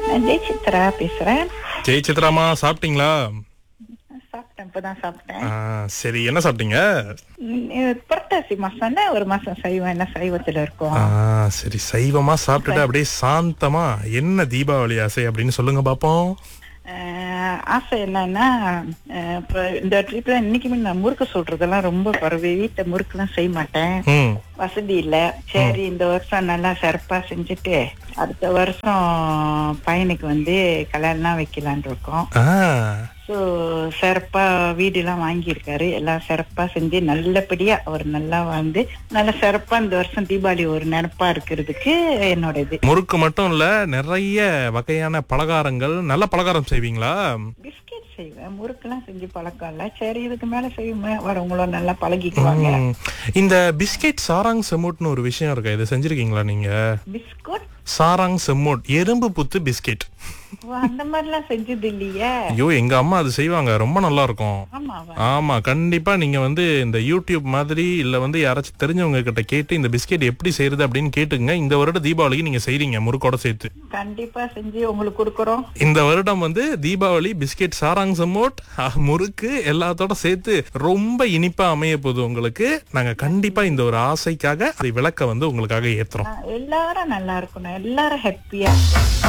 நான் ஜெய் சித்ரா பேசுறேன் ஜெய் சித்ராமா சாப்பிட்டீங்களா சாப்பிட்டேன் இப்பதான் சாப்பிட்டேன் ஆ, சரி என்ன சாப்பிட்டீங்க ம், இது புரட்டாசி மாசம்னா ஒரு மாசம் சைவம் என்ன சைவத்துல இருக்கும் ஆ, சரி சைவமா சாப்பிட்டுட்டு அப்படியே சாந்தமா என்ன தீபாவளி ஆசை அப்படின்னு சொல்லுங்க பாப்போம் அஹ், ஆசை என்னன்னா அஹ், இப்ப இந்த ட்ரிப்ல இன்னைக்குமே நான் முறுக்கு சுடுறதெல்லாம் ரொம்ப பரவி வீட்டை முறுக்குலாம் செய்ய மாட்டேன் ம் வசதி இல்ல சரி இந்த வருஷம் நல்லா சிறப்பா செஞ்சுட்டு அடுத்த வருஷம் பையனுக்கு வந்து கல்யாணம் வைக்கலான் இருக்கோம் ஆ ஸோ சிறப்பா வீடுலாம் வாங்கியிருக்காரு எல்லாம் சிறப்பா செஞ்சு நல்லபடியா அவர் நல்லா வாழ்ந்து நல்ல சிறப்பா இந்த வருஷம் தீபாவளி ஒரு நினைப்பா இருக்கிறதுக்கு என்னோட இது முறுக்கு மட்டும் இல்ல நிறைய வகையான பலகாரங்கள் நல்ல பலகாரம் செய்வீங்களா பிஸ்கெட் செய்வேன் முறுக்கெல்லாம் செஞ்சு பழக்கம் இல்ல சரி இதுக்கு மேல செய்வேன் வரவங்களும் நல்லா பழகிக்குவாங்க ம். இந்த பிஸ்கெட் சாராங் செம்மோட்னு ஒரு விஷயம் இருக்கு இதை செஞ்சிருக்கீங்களா நீங்க பிஸ்கட் சாராங் செம்மோட் எறும்பு புத்து பிஸ்கெட் அந்த மாதிரிலாம் செஞ்சது இல்லையே ஐயோ எங்க அம்மா அது செய்வாங்க ரொம்ப நல்லா இருக்கும் ஆமாவா ஆமா கண்டிப்பா நீங்க வந்து இந்த யூடியூப் மாதிரி இல்ல வந்து யாராச்சும் தெரிஞ்சவங்க கிட்ட கேட்டு இந்த பிஸ்கெட் எப்படி செய்யறது அப்படின்னு கேட்டுங்க இந்த வருடம் தீபாவளிக்கு நீங்க செய்றீங்க முறுக்கோட சேர்த்து கண்டிப்பா செஞ்சு உங்களுக்கு கொடுக்குறோம் இந்த வருடம் வந்து தீபாவளி பிஸ்கெட் சாராங் சமோட் அஹ், முறுக்கு எல்லாத்தோட சேர்த்து ரொம்ப இனிப்பா அமைய போகுது உங்களுக்கு நாங்க கண்டிப்பா இந்த ஒரு ஆசைக்காக அதை விளக்க வந்து உங்களுக்காக ஏத்துறோம் எல்லாரும் நல்லா இருக்கணும் எல்லாரும் ஹாப்பியா